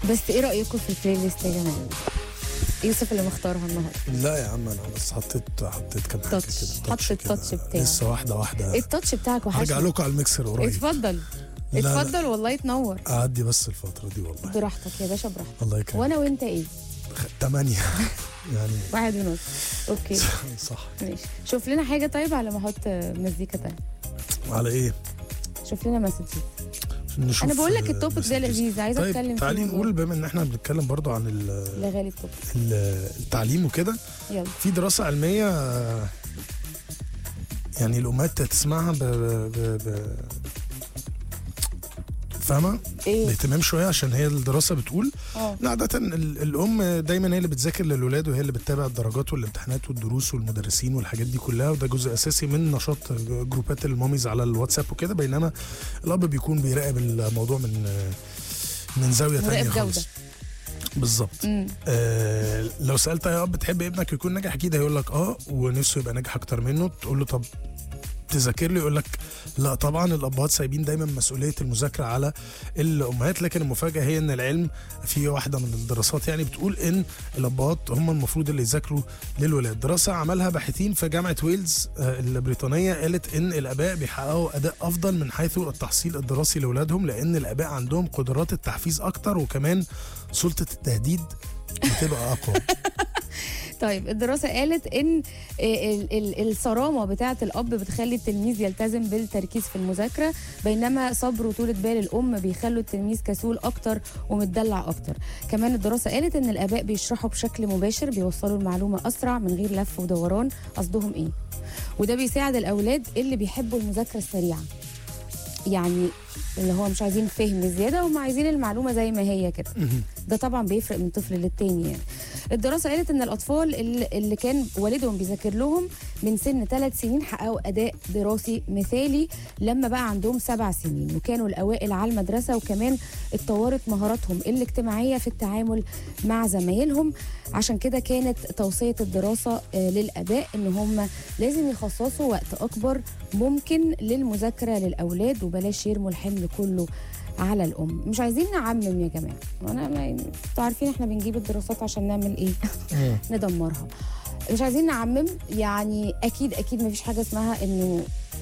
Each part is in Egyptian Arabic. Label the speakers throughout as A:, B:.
A: بس ايه رايكم في البلاي ليست يا جماعه يوسف اللي مختارها النهارده
B: لا يا عم انا بس حطيت حطيت كام حاجه
A: تاتش.
B: كده
A: حط
B: كده.
A: التاتش بتاعك.
B: لسه واحده واحده
A: التاتش بتاعك
B: هرجع
A: وحشني
B: لكم على الميكسر قريب
A: اتفضل
B: لا، لا.
A: اتفضل والله تنور
B: اعدي بس الفتره دي والله
A: براحتك يا باشا براحتك
B: الله يكرمك
A: وانا وانت ايه
B: ثمانية يعني
A: واحد ونص اوكي
B: صح
A: ماشي شوف لنا حاجه طيب على ما احط مزيكا تانية
B: على ايه؟
A: شوف لنا مسجز
B: عشان نشوف
A: انا بقول لك
B: آه،
A: التوبيك ده
B: مسجز.
A: لذيذ عايزه
B: طيب
A: اتكلم
B: تعالي
A: فيه
B: نقول بما ان احنا بنتكلم برضو عن ال-
A: لا غالي التوبيك
B: ال- التعليم وكده
A: يلا
B: في دراسة علمية آه، يعني الأمهات تسمعها ب, ب, ب, ب فاهمة؟
A: ايه
B: باهتمام شوية عشان هي الدراسة بتقول
A: اه
B: لا عادة ال- الأم دايما هي اللي بتذاكر للولاد وهي اللي بتتابع الدرجات والامتحانات والدروس والمدرسين والحاجات دي كلها وده جزء أساسي من نشاط جروبات الماميز على الواتساب وكده بينما الأب بيكون بيراقب الموضوع من من زاوية
A: مراقب
B: تانية
A: جودة.
B: خالص بالظبط
A: امم
B: آه لو سالت يا اب تحب ابنك يكون ناجح اكيد هيقول لك اه ونفسه يبقى ناجح اكتر منه تقول له طب تذاكر له يقول لك لا طبعا الابهات سايبين دايما مسؤوليه المذاكره على الامهات لكن المفاجاه هي ان العلم في واحده من الدراسات يعني بتقول ان الابهات هم المفروض اللي يذاكروا للولاد دراسه عملها باحثين في جامعه ويلز آه، البريطانيه قالت ان الاباء بيحققوا اداء افضل من حيث التحصيل الدراسي لاولادهم لان الاباء عندهم قدرات التحفيز اكتر وكمان سلطه التهديد بتبقى اقوى
A: طيب الدراسة قالت إن ال- ال- الصرامة بتاعة الأب بتخلي التلميذ يلتزم بالتركيز في المذاكرة بينما صبر وطولة بال الأم بيخلوا التلميذ كسول أكتر ومتدلع أكتر كمان الدراسة قالت إن الآباء بيشرحوا بشكل مباشر بيوصلوا المعلومة أسرع من غير لف ودوران قصدهم إيه وده بيساعد الأولاد اللي بيحبوا المذاكرة السريعة يعني اللي هو مش عايزين فهم زيادة هم عايزين المعلومة زي ما هي كده ده طبعا بيفرق من طفل للتاني يعني الدراسه قالت ان الاطفال اللي اللي كان والدهم بيذاكر لهم من سن ثلاث سنين حققوا اداء دراسي مثالي لما بقى عندهم سبع سنين وكانوا الاوائل على المدرسه وكمان اتطورت مهاراتهم الاجتماعيه في التعامل مع زمايلهم عشان كده كانت توصيه الدراسه آه، للاباء ان هم لازم يخصصوا وقت اكبر ممكن للمذاكره للاولاد وبلاش يرموا الحمل كله على الام مش عايزين نعمم يا جماعه وانا ما انتوا عارفين احنا بنجيب الدراسات عشان نعمل ايه ندمرها مش عايزين نعمم يعني اكيد اكيد مفيش حاجه اسمها انه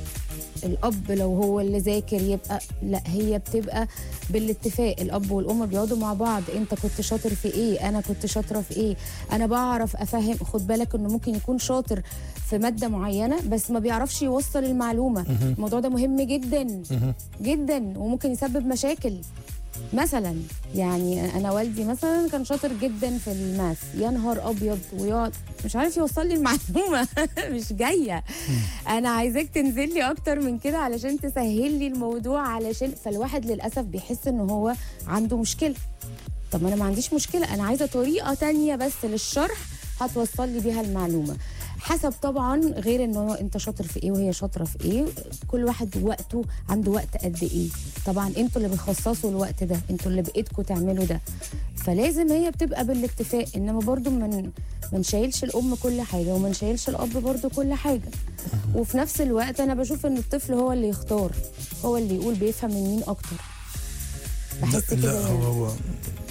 A: الاب لو هو اللي ذاكر يبقى لا هي بتبقى بالاتفاق الاب والام بيقعدوا مع بعض انت كنت شاطر في ايه انا كنت شاطره في ايه انا بعرف افهم خد بالك انه ممكن يكون شاطر في ماده معينه بس ما بيعرفش يوصل المعلومه الموضوع ده مهم جدا جدا وممكن يسبب مشاكل مثلا يعني انا والدي مثلا كان شاطر جدا في الماث يا نهار ابيض ويقعد مش عارف يوصل لي المعلومه مش جايه انا عايزاك تنزل لي اكتر من كده علشان تسهل لي الموضوع علشان فالواحد للاسف بيحس ان هو عنده مشكله طب ما انا ما عنديش مشكله انا عايزه طريقه تانية بس للشرح هتوصل لي بيها المعلومه حسب طبعا غير ان هو انت شاطر في ايه وهي شاطره في ايه كل واحد وقته عنده وقت قد ايه طبعا انتوا اللي بتخصصوا الوقت ده انتوا اللي بايدكم تعملوا ده فلازم هي بتبقى بالاتفاق انما برضو من ما نشيلش الام كل حاجه وما نشيلش الاب برضو كل حاجه وفي نفس الوقت انا بشوف ان الطفل هو اللي يختار هو اللي يقول بيفهم من مين اكتر بحس
B: لا,
A: كده
B: لا
A: يعني.
B: هو هو